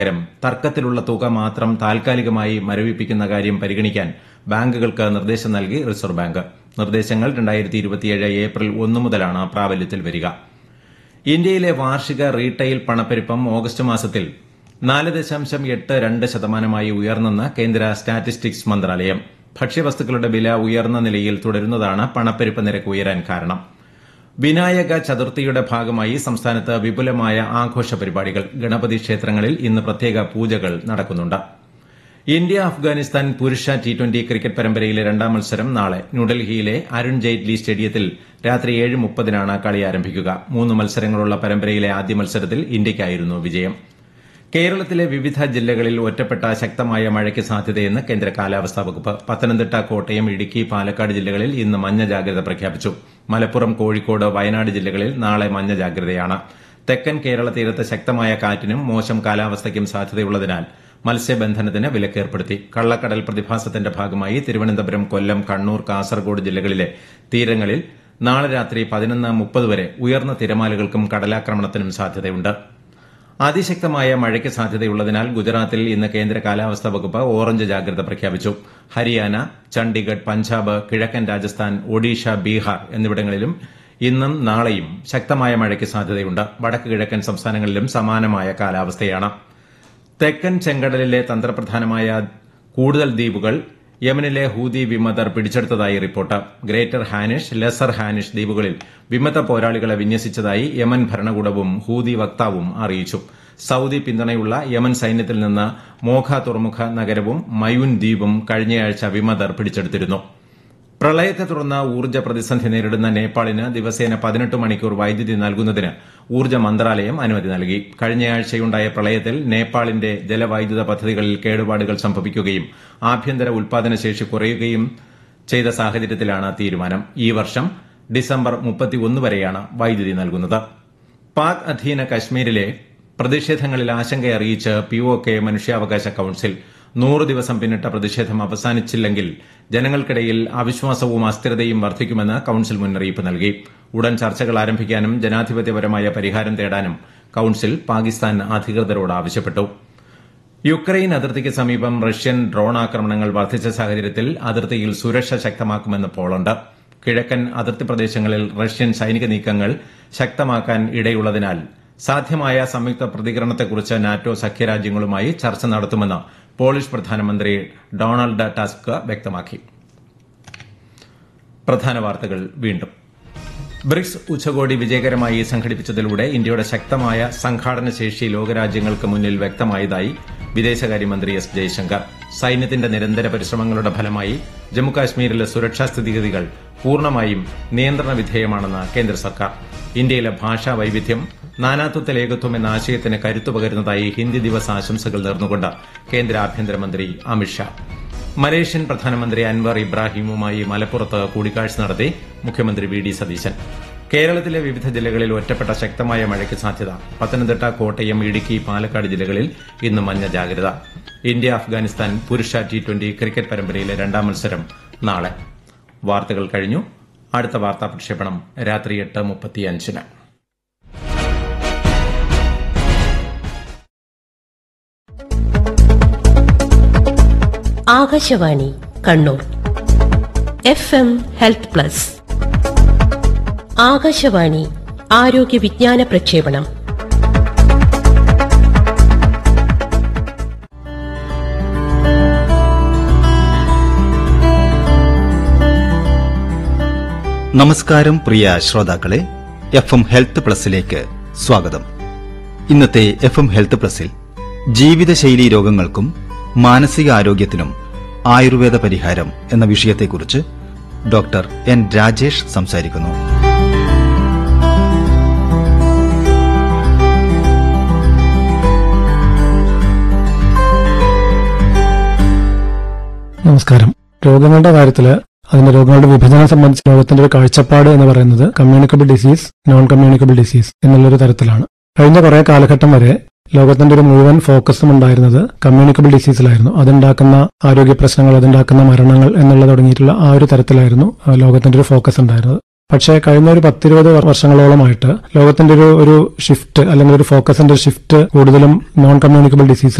പകരം തർക്കത്തിലുള്ള തുക മാത്രം താൽക്കാലികമായി മരവിപ്പിക്കുന്ന കാര്യം പരിഗണിക്കാൻ ബാങ്കുകൾക്ക് നിർദ്ദേശം നൽകി റിസർവ് ബാങ്ക് നിർദ്ദേശങ്ങൾ ഏപ്രിൽ ഒന്ന് മുതലാണ് പ്രാബല്യത്തിൽ വരിക ഇന്ത്യയിലെ വാർഷിക റീട്ടെയിൽ പണപ്പെരുപ്പം ഓഗസ്റ്റ് മാസത്തിൽ നാല് ദശാംശം എട്ട് രണ്ട് ശതമാനമായി ഉയർന്നെന്ന് കേന്ദ്ര സ്റ്റാറ്റിസ്റ്റിക്സ് മന്ത്രാലയം ഭക്ഷ്യവസ്തുക്കളുടെ വില ഉയർന്ന നിലയിൽ തുടരുന്നതാണ് പണപ്പെരുപ്പ നിരക്ക് ഉയരാൻ കാരണം വിനായക ചതുർത്ഥിയുടെ ഭാഗമായി സംസ്ഥാനത്ത് വിപുലമായ ആഘോഷ പരിപാടികൾ ഗണപതി ക്ഷേത്രങ്ങളിൽ ഇന്ന് പ്രത്യേക പൂജകൾ നടക്കുന്നുണ്ട് ഇന്ത്യ അഫ്ഗാനിസ്ഥാൻ പുരുഷ ടി ട്വന്റി ക്രിക്കറ്റ് പരമ്പരയിലെ രണ്ടാം മത്സരം നാളെ ന്യൂഡൽഹിയിലെ അരുൺ ജെയ്റ്റ്ലി സ്റ്റേഡിയത്തിൽ രാത്രി ഏഴ് മുപ്പതിനാണ് കളി ആരംഭിക്കുക മൂന്ന് മത്സരങ്ങളുള്ള പരമ്പരയിലെ ആദ്യ മത്സരത്തിൽ ഇന്ത്യയ്ക്കായിരുന്നു വിജയം കേരളത്തിലെ വിവിധ ജില്ലകളിൽ ഒറ്റപ്പെട്ട ശക്തമായ മഴയ്ക്ക് സാധ്യതയെന്ന് കേന്ദ്ര കാലാവസ്ഥാ വകുപ്പ് പത്തനംതിട്ട കോട്ടയം ഇടുക്കി പാലക്കാട് ജില്ലകളിൽ ഇന്ന് മഞ്ഞ ജാഗ്രത പ്രഖ്യാപിച്ചു മലപ്പുറം കോഴിക്കോട് വയനാട് ജില്ലകളിൽ നാളെ മഞ്ഞ ജാഗ്രതയാണ് തെക്കൻ കേരള തീരത്ത് ശക്തമായ കാറ്റിനും മോശം കാലാവസ്ഥയ്ക്കും സാധ്യതയുള്ളതിനാൽ മത്സ്യബന്ധനത്തിന് വിലക്കേർപ്പെടുത്തി കള്ളക്കടൽ പ്രതിഭാസത്തിന്റെ ഭാഗമായി തിരുവനന്തപുരം കൊല്ലം കണ്ണൂർ കാസർഗോഡ് ജില്ലകളിലെ തീരങ്ങളിൽ നാളെ രാത്രി പതിനൊന്ന് മുപ്പത് വരെ ഉയർന്ന തിരമാലകൾക്കും കടലാക്രമണത്തിനും സാധ്യതയുണ്ട് അതിശക്തമായ മഴയ്ക്ക് സാധ്യതയുള്ളതിനാൽ ഗുജറാത്തിൽ ഇന്ന് കേന്ദ്ര കാലാവസ്ഥാ വകുപ്പ് ഓറഞ്ച് ജാഗ്രത പ്രഖ്യാപിച്ചു ഹരിയാന ചണ്ഡിഗഡ് പഞ്ചാബ് കിഴക്കൻ രാജസ്ഥാൻ ഒഡീഷ ബീഹാർ എന്നിവിടങ്ങളിലും ഇന്നും നാളെയും ശക്തമായ മഴയ്ക്ക് സാധ്യതയുണ്ട് വടക്ക് കിഴക്കൻ സംസ്ഥാനങ്ങളിലും സമാനമായ കാലാവസ്ഥയാണ് തെക്കൻ ചെങ്കടലിലെ തന്ത്രപ്രധാനമായ കൂടുതൽ ദ്വീപുകൾ യമനിലെ ഹൂതി വിമതർ പിടിച്ചെടുത്തതായി report Greater Hanish Lesser Hanish ദ്വീപുകളിൽ വിമത പോരാളികളെ വിന്യസിച്ചതായി യമൻ ഭരണകൂടവും ഹൂതി വക്താവും അറിയിച്ചു സൌദി പിന്തുണയുള്ള യമൻ സൈന്യത്തിൽ നിന്ന് മോഖ തുറമുഖ നഗരവും മയൂൻ ദ്വീപും കഴിഞ്ഞയാഴ്ച വിമതർ പിടിച്ചെടുത്തിരുന്നു പ്രളയത്തെ തുടർന്ന് ഊർജ്ജ പ്രതിസന്ധി നേരിടുന്ന നേപ്പാളിന് ദിവസേന പതിനെട്ട് മണിക്കൂർ വൈദ്യുതി നൽകുന്നതിന് ഊർജ്ജ മന്ത്രാലയം അനുമതി നൽകി കഴിഞ്ഞയാഴ്ചയുണ്ടായ പ്രളയത്തിൽ നേപ്പാളിന്റെ ജലവൈദ്യുത പദ്ധതികളിൽ കേടുപാടുകൾ സംഭവിക്കുകയും ആഭ്യന്തര ഉൽപാദനശേഷി കുറയുകയും ചെയ്ത സാഹചര്യത്തിലാണ് തീരുമാനം ഈ വർഷം ഡിസംബർ മുപ്പത്തിയൊന്ന് വരെയാണ് വൈദ്യുതി നൽകുന്നത് പാക് അധീന കശ്മീരിലെ പ്രതിഷേധങ്ങളിൽ ആശങ്കയറിയിച്ച് പിഒകെ മനുഷ്യാവകാശ കൌൺസിൽ നൂറ് ദിവസം പിന്നിട്ട പ്രതിഷേധം അവസാനിച്ചില്ലെങ്കിൽ ജനങ്ങൾക്കിടയിൽ അവിശ്വാസവും അസ്ഥിരതയും വർദ്ധിക്കുമെന്ന് കൌൺസിൽ മുന്നറിയിപ്പ് നൽകി ഉടൻ ചർച്ചകൾ ആരംഭിക്കാനും ജനാധിപത്യപരമായ പരിഹാരം തേടാനും കൌൺസിൽ പാകിസ്ഥാൻ അധികൃതരോട് ആവശ്യപ്പെട്ടു യുക്രൈൻ അതിർത്തിക്ക് സമീപം റഷ്യൻ ഡ്രോൺ ആക്രമണങ്ങൾ വർദ്ധിച്ച സാഹചര്യത്തിൽ അതിർത്തിയിൽ സുരക്ഷ ശക്തമാക്കുമെന്ന് പോളണ്ട് കിഴക്കൻ അതിർത്തി പ്രദേശങ്ങളിൽ റഷ്യൻ സൈനിക നീക്കങ്ങൾ ശക്തമാക്കാൻ ഇടയുള്ളതിനാൽ സാധ്യമായ സംയുക്ത പ്രതികരണത്തെക്കുറിച്ച് നാറ്റോ സഖ്യരാജ്യങ്ങളുമായി ചർച്ച നടത്തുമെന്ന് പോളിഷ് പ്രധാനമന്ത്രി ഡൊണാൾഡ് ടസ്ക് വ്യക്തമാക്കി പ്രധാന വാർത്തകൾ വീണ്ടും ബ്രിക്സ് ഉച്ചകോടി വിജയകരമായി സംഘടിപ്പിച്ചതിലൂടെ ഇന്ത്യയുടെ ശക്തമായ സംഘാടന ശേഷി ലോകരാജ്യങ്ങൾക്ക് മുന്നിൽ വ്യക്തമായതായി വിദേശകാര്യമന്ത്രി എസ് ജയശങ്കർ സൈന്യത്തിന്റെ നിരന്തര പരിശ്രമങ്ങളുടെ ഫലമായി ജമ്മുകാശ്മീരിലെ സുരക്ഷാ സ്ഥിതിഗതികൾ പൂർണ്ണമായും നിയന്ത്രണ വിധേയമാണെന്ന് കേന്ദ്ര സർക്കാർ ഇന്ത്യയിലെ ഭാഷാ വൈവിധ്യം നാനാത്വത്തിൽ ഏകത്വം എന്ന ആശയത്തിന് കരുത്തു പകരുന്നതായി ഹിന്ദി ദിവസ് ആശംസകൾ നേർന്നുകൊണ്ട് കേന്ദ്ര ആഭ്യന്തരമന്ത്രി അമിത്ഷാ മലേഷ്യൻ പ്രധാനമന്ത്രി അൻവർ ഇബ്രാഹിമുമായി മലപ്പുറത്ത് കൂടിക്കാഴ്ച നടത്തി മുഖ്യമന്ത്രി വി ഡി സതീശൻ കേരളത്തിലെ വിവിധ ജില്ലകളിൽ ഒറ്റപ്പെട്ട ശക്തമായ മഴയ്ക്ക് സാധ്യത പത്തനംതിട്ട കോട്ടയം ഇടുക്കി പാലക്കാട് ജില്ലകളിൽ ഇന്ന് മഞ്ഞ ജാഗ്രത ഇന്ത്യ അഫ്ഗാനിസ്ഥാൻ പുരുഷ ടി ട്വന്റി ക്രിക്കറ്റ് പരമ്പരയിലെ രണ്ടാം മത്സരം നാളെ വാർത്തകൾ കഴിഞ്ഞു അടുത്ത വാർത്താ പ്രക്ഷേപണം രാത്രി എട്ട് മുപ്പത്തിയഞ്ചിന് Akashvani Kannur F M health plus Akashvani ആരോഗ്യ വിജ്ഞാന പ്രക്ഷേപണം നമസ്കാരം പ്രിയ ശ്രോതാക്കളെ എഫ് എം ഹെൽത്ത് പ്ലസിലേക്ക് സ്വാഗതം ഇന്നത്തെ എഫ് എം ഹെൽത്ത് പ്ലസിൽ ജീവിതശൈലീ രോഗങ്ങൾക്കും മാനസികാരോഗ്യത്തിനും ആയുർവേദ പരിഹാരം എന്ന വിഷയത്തെക്കുറിച്ച് ഡോക്ടർ എൻ രാജേഷ് സംസാരിക്കുന്നു നമസ്കാരം രോഗങ്ങളുടെ കാര്യത്തില് അതിന്റെ രോഗങ്ങളുടെ വിഭജനം സംബന്ധിച്ച് ലോകത്തിന്റെ ഒരു കാഴ്ചപ്പാട് എന്ന് പറയുന്നത് communicable disease non communicable disease എന്നുള്ളൊരു തരത്തിലാണ് കഴിഞ്ഞ കുറെ കാലഘട്ടം വരെ ലോകത്തിന്റെ ഒരു മുഴുവൻ ഫോക്കസും ഉണ്ടായിരുന്നത് കമ്മ്യൂണിക്കബിൾ ഡിസീസിലായിരുന്നു അതുണ്ടാക്കുന്ന ആരോഗ്യ പ്രശ്നങ്ങൾ അതുണ്ടാക്കുന്ന മരണങ്ങൾ എന്നുള്ള തുടങ്ങിയിട്ടുള്ള ആ ഒരു തരത്തിലായിരുന്നു ആ, ലോകത്തിന്റെ ഒരു ഫോക്കസ് ഉണ്ടായിരുന്നത് പക്ഷേ കഴിഞ്ഞ ഒരു പത്തിരുപത് വർഷങ്ങളോളമായിട്ട് ലോകത്തിന്റെ ഒരു ഒരു ഷിഫ്റ്റ് അല്ലെങ്കിൽ ഒരു ഫോക്കസിന്റെ ഷിഫ്റ്റ് കൂടുതലും നോൺ കമ്മ്യൂണിക്കബിൾ ഡിസീസ്